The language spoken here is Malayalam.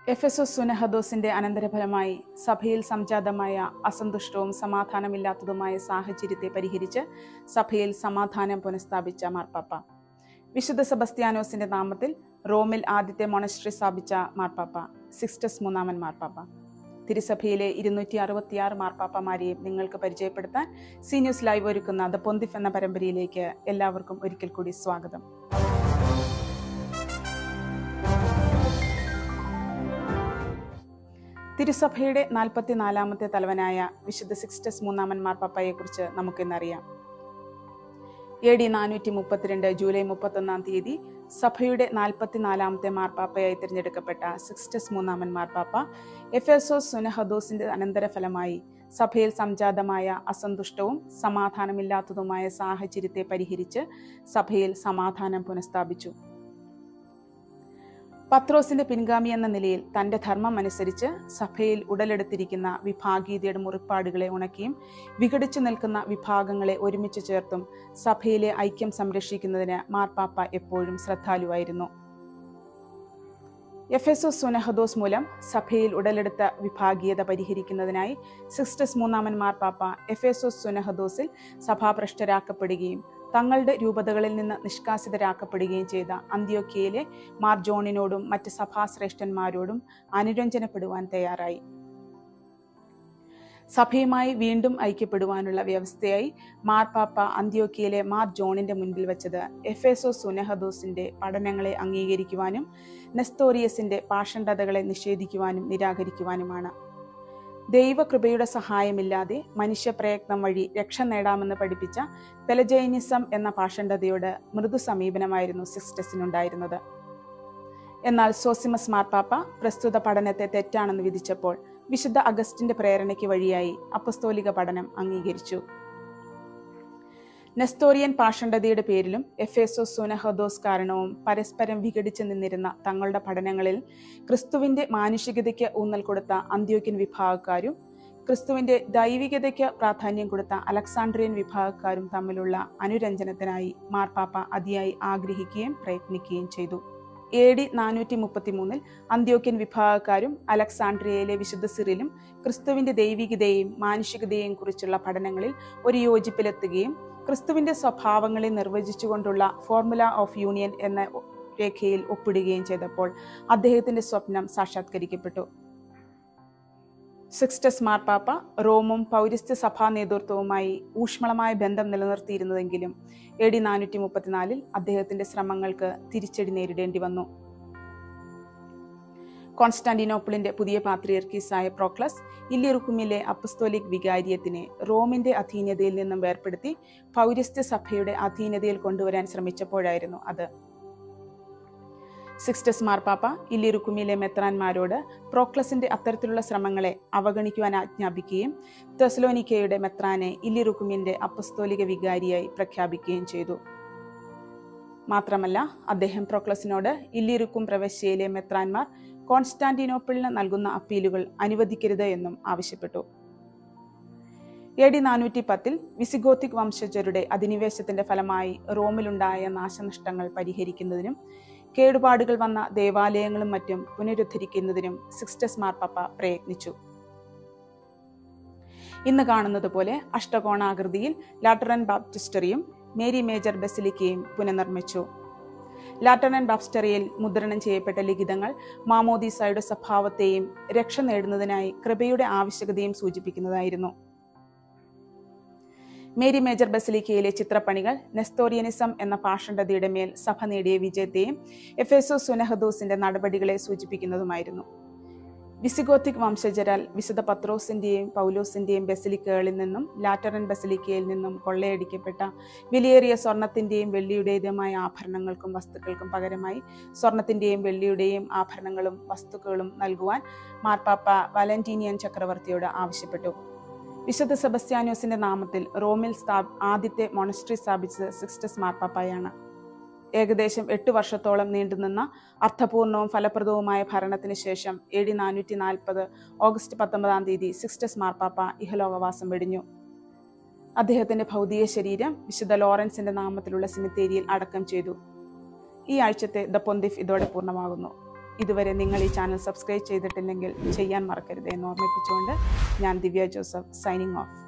എഫ് എസ് എസ് സുനഹദോസിന്റെ അനന്തരഫലമായി സഭയിൽ സംജാതമായ അസന്തുഷ്ടവും സമാധാനമില്ലാത്തതുമായ സാഹചര്യത്തെ പരിഹരിച്ച് സഭയിൽ സമാധാനം പുനഃസ്ഥാപിച്ച മാർപ്പാപ്പ വിശുദ്ധ സെബസ്ത്യാനോസിന്റെ നാമത്തിൽ റോമിൽ ആദ്യത്തെ മൊണസ്ട്രി സ്ഥാപിച്ച മാർപ്പാപ്പ സിക്സ്റ്റസ് മൂന്നാമൻ മാർപ്പാപ്പ തിരുസഭയിലെ ഇരുന്നൂറ്റി അറുപത്തിയാറ് മാർപ്പാപ്പമാരെയും നിങ്ങൾക്ക് പരിചയപ്പെടുത്താൻ സി ന്യൂസ് ലൈവ് ഒരുക്കുന്ന ദ പൊന്തിഫ് എന്ന പരമ്പരയിലേക്ക് എല്ലാവർക്കും ഒരിക്കൽ കൂടി സ്വാഗതം തിരുസഭയുടെ നാൽപ്പത്തിനാലാമത്തെ തലവനായ വിശുദ്ധ സിക്സ്റ്റസ് മൂന്നാമൻ മാർപ്പാപ്പയെക്കുറിച്ച് നമുക്കിന്നറിയാം എ ഡി നാനൂറ്റി മുപ്പത്തിരണ്ട് ജൂലൈ മുപ്പത്തൊന്നാം തീയതി സഭയുടെ നാൽപ്പത്തിനാലാമത്തെ മാർപ്പാപ്പയായി തിരഞ്ഞെടുക്കപ്പെട്ട സിക്സ്റ്റസ് മൂന്നാമൻ മാർപ്പാപ്പ എഫേസോസ് സുനഹദോസിന്റെ അനന്തരഫലമായി സഭയിൽ സംജാതമായ അസന്തുഷ്ടവും സമാധാനമില്ലാത്തതുമായ സാഹചര്യത്തെ പരിഹരിച്ച് സഭയിൽ സമാധാനം പുനഃസ്ഥാപിച്ചു പത്രോസിന്റെ പിൻഗാമി എന്ന നിലയിൽ തന്റെ ധർമ്മം അനുസരിച്ച് സഭയിൽ ഉടലെടുത്തിരിക്കുന്ന വിഭാഗീയതയുടെ മുറിപ്പാടുകളെ ഉണക്കിയും വിഘടിച്ചു നിൽക്കുന്ന വിഭാഗങ്ങളെ ഒരുമിച്ച് ചേർത്തും സഭയിലെ ഐക്യം സംരക്ഷിക്കുന്നതിന് മാർപ്പാപ്പ എപ്പോഴും ശ്രദ്ധാലുവായിരുന്നു എഫെസോസ് സുനഹദോസ് മൂലം സഭയിൽ ഉടലെടുത്ത വിഭാഗീയത പരിഹരിക്കുന്നതിനായി സിസ്റ്റസ് മൂന്നാമൻ മാർപ്പാപ്പ എഫേസോസ് സുനഹദോസിൽ സഭാഭ്രഷ്ടരാക്കപ്പെടുകയും തങ്ങളുടെ രൂപതകളിൽ നിന്ന് നിഷ്കാസിതരാക്കപ്പെടുകയും ചെയ്ത അന്ത്യോക്കിയയിലെ മാർ ജോണിനോടും മറ്റ് സഭാശ്രേഷ്ഠന്മാരോടും അനുരഞ്ജനപ്പെടുവാൻ തയ്യാറായി സഭയുമായി വീണ്ടും ഐക്യപ്പെടുവാനുള്ള വ്യവസ്ഥയായി മാർപ്പാപ്പ അന്ത്യോക്കിയയിലെ മാർ ജോണിന്റെ മുൻപിൽ വെച്ചത് എഫേസോ സുനഹദോസിന്റെ പഠനങ്ങളെ അംഗീകരിക്കുവാനും നെസ്തോറിയസിന്റെ പാഷണ്ഡതകളെ നിഷേധിക്കുവാനും നിരാകരിക്കുവാനുമാണ് ദൈവകൃപയുടെ സഹായമില്ലാതെ മനുഷ്യപ്രയത്നം വഴി രക്ഷ നേടാമെന്ന് പഠിപ്പിച്ച പെലജൈനിസം എന്ന പാഷണ്ഡതയോട് മൃദു സമീപനമായിരുന്നു സിസ്റ്റസിനുണ്ടായിരുന്നത് എന്നാൽ സോസിമസ് മാർപ്പാപ്പ പ്രസ്തുത പഠനത്തെ തെറ്റാണെന്ന് വിധിച്ചപ്പോൾ വിശുദ്ധ അഗസ്റ്റിന്റെ പ്രേരണയ്ക്ക് വഴിയായി അപ്പസ്തോലിക പഠനം അംഗീകരിച്ചു നെസ്തോറിയൻ പാഷണ്ഡതയുടെ പേരിലും എഫേസോ സുനഹദോസ് കാരണവും പരസ്പരം വിഘടിച്ചു നിന്നിരുന്ന തങ്ങളുടെ പഠനങ്ങളിൽ ക്രിസ്തുവിന്റെ മാനുഷികതയ്ക്ക് ഊന്നൽ കൊടുത്ത അന്ത്യോക്യൻ വിഭാഗക്കാരും ക്രിസ്തുവിന്റെ ദൈവികതയ്ക്ക് പ്രാധാന്യം കൊടുത്ത അലക്സാണ്ട്രിയൻ വിഭാഗക്കാരും തമ്മിലുള്ള അനുരഞ്ജനത്തിനായി മാർപ്പാപ്പ അതിയായി ആഗ്രഹിക്കുകയും പ്രയത്നിക്കുകയും ചെയ്തു എ ഡി നാനൂറ്റി മുപ്പത്തി മൂന്നിൽ അന്ത്യോക്യൻ വിഭാഗക്കാരും അലക്സാണ്ട്രിയയിലെ വിശുദ്ധ സിറിലും ക്രിസ്തുവിന്റെ ദൈവികതയെയും മാനുഷികതയെയും കുറിച്ചുള്ള പഠനങ്ങളിൽ ഒരു യോജിപ്പിലെത്തുകയും ക്രിസ്തുവിന്റെ സ്വഭാവങ്ങളെ നിർവചിച്ചുകൊണ്ടുള്ള ഫോർമുല ഓഫ് യൂണിയൻ എന്ന രേഖയിൽ ഒപ്പിടുകയും ചെയ്തപ്പോൾ അദ്ദേഹത്തിന്റെ സ്വപ്നം സാക്ഷാത്കരിക്കപ്പെട്ടു സിക്സ്റ്റസ് മാർപ്പാപ്പ റോമും പൗരസ്ത്യ സഭാ നേതൃത്വവുമായി ഊഷ്മളമായ ബന്ധം നിലനിർത്തിയിരുന്നതെങ്കിലും എ ഡി നാനൂറ്റി മുപ്പത്തിനാലിൽ അദ്ദേഹത്തിന്റെ ശ്രമങ്ങൾക്ക് തിരിച്ചടി നേരിടേണ്ടി വന്നു കോൺസ്റ്റാന്റിനോപ്പിളിന്റെ പുതിയ പാത്രിയർക്കീസായ പ്രോക്ലസ് ഇല്ലിറുക്കുമിലെ അപ്പസ്തോലിക് വികാരിയത്തിനെ റോമിന്റെ അധീനതയിൽ നിന്നും വേർപ്പെടുത്തി പൗരസ്ത്യ സഭയുടെ അധീനതയിൽ കൊണ്ടുവരാൻ ശ്രമിച്ചപ്പോഴായിരുന്നു അത് സിക്സ്റ്റസ് മാർപ്പാപ്പ ഇല്ലിറുക്കുമിലെ മെത്രാന്മാരോട് പ്രോക്ലസിന്റെ അത്തരത്തിലുള്ള ശ്രമങ്ങളെ അവഗണിക്കുവാൻ ആജ്ഞാപിക്കുകയും തെസലോനിക്കയുടെ മെത്രാനെ ഇല്ലിറുക്കുമിന്റെ അപ്പസ്തോലിക വികാരിയായി പ്രഖ്യാപിക്കുകയും ചെയ്തു മാത്രമല്ല അദ്ദേഹം പ്രോക്ലസിനോട് ഇല്ലിറുക്കും പ്രവശ്യയിലെ മെത്രാന്മാർ കോൺസ്റ്റാന്റിനോപ്പിളിന് നൽകുന്ന അപ്പീലുകൾ അനുവദിക്കരുത് എന്നും ആവശ്യപ്പെട്ടു എ ഡി നാനൂറ്റി പത്തിൽ വിസിഗോത്തിക് വംശജരുടെ അധിനിവേശത്തിന്റെ ഫലമായി റോമിലുണ്ടായ നാശനഷ്ടങ്ങൾ പരിഹരിക്കുന്നതിനും കേടുപാടുകൾ വന്ന ദേവാലയങ്ങളും മറ്റും പുനരുദ്ധരിക്കുന്നതിനും സിക്സ്റ്റസ് മാർപ്പാപ്പ പ്രയത്നിച്ചു ഇന്ന് കാണുന്നത് പോലെ അഷ്ടകോണാകൃതിയിൽ ലാറ്ററൻ ബാപ്റ്റിസ്റ്ററിയും മേരി മേജർ ബസിലിക്കയും പുനർനിർമ്മിച്ചു ലാറ്ററൻ ബാപ്സ്റ്ററിയിൽ മുദ്രണം ചെയ്യപ്പെട്ട ലിഖിതങ്ങൾ മാമോദീസായുടെ സ്വഭാവത്തെയും രക്ഷ നേടുന്നതിനായി കൃപയുടെ ആവശ്യകതയും സൂചിപ്പിക്കുന്നതായിരുന്നു മേരി മേജർ ബസിലിക്കയിലെ ചിത്രപ്പണികൾ നെസ്തോറിയനിസം എന്ന പാഷണ്ഡതയുടെ മേൽ സഭ നേടിയ വിജയത്തെയും എഫേസോ സുനഹദോസിന്റെ നടപടികളെ സൂചിപ്പിക്കുന്നതുമായിരുന്നു വിസിഗോത്തിക് വംശജരാൽ വിശുദ്ധ പത്രോസിന്റെയും പൗലോസിന്റെയും ബസിലിക്കകളിൽ നിന്നും ലാറ്ററൻ ബസിലിക്കയിൽ നിന്നും കൊള്ളയടിക്കപ്പെട്ട വിലയേറിയ സ്വർണത്തിന്റെയും വെള്ളിയുടേതുമായ ആഭരണങ്ങൾക്കും വസ്തുക്കൾക്കും പകരമായി സ്വർണത്തിന്റെയും വെള്ളിയുടെയും ആഭരണങ്ങളും വസ്തുക്കളും നൽകുവാൻ മാർപ്പാപ്പ വാലന്റീനിയൻ ചക്രവർത്തിയോട് ആവശ്യപ്പെട്ടു വിശുദ്ധ സെബസ്ത്യാനോസിന്റെ നാമത്തിൽ റോമിൽ സ്ഥാ ആദ്യത്തെ മൊണസ്ട്രി സ്ഥാപിച്ചത് സിക്സ്റ്റസ് മാർപ്പാപ്പയാണ് ഏകദേശം എട്ട് വർഷത്തോളം നീണ്ടുനിന്ന അർത്ഥപൂർണവും ഫലപ്രദവുമായ ഭരണത്തിന് ശേഷം എ ഡി നാനൂറ്റി നാൽപ്പത് ഓഗസ്റ്റ് പത്തൊമ്പതാം തീയതി സിക്സ്റ്റസ് മാർപ്പാപ്പ ഇഹലോകവാസം വെടിഞ്ഞു അദ്ദേഹത്തിന്റെ ഭൗതിക ശരീരം വിശുദ്ധ ലോറൻസിന്റെ നാമത്തിലുള്ള സിമിത്തേരിയിൽ അടക്കം ചെയ്തു ഈ ആഴ്ചത്തെ ദ പൊന്തിഫ് ഇതോടെ പൂർണ്ണമാകുന്നു ഇതുവരെ നിങ്ങൾ ഈ ചാനൽ സബ്സ്ക്രൈബ് ചെയ്തിട്ടില്ലെങ്കിൽ ചെയ്യാൻ മറക്കരുത് എന്ന് ഓർമ്മിപ്പിച്ചുകൊണ്ട് ഞാൻ ദിവ്യ ജോസഫ് സൈനിങ് ഓഫ്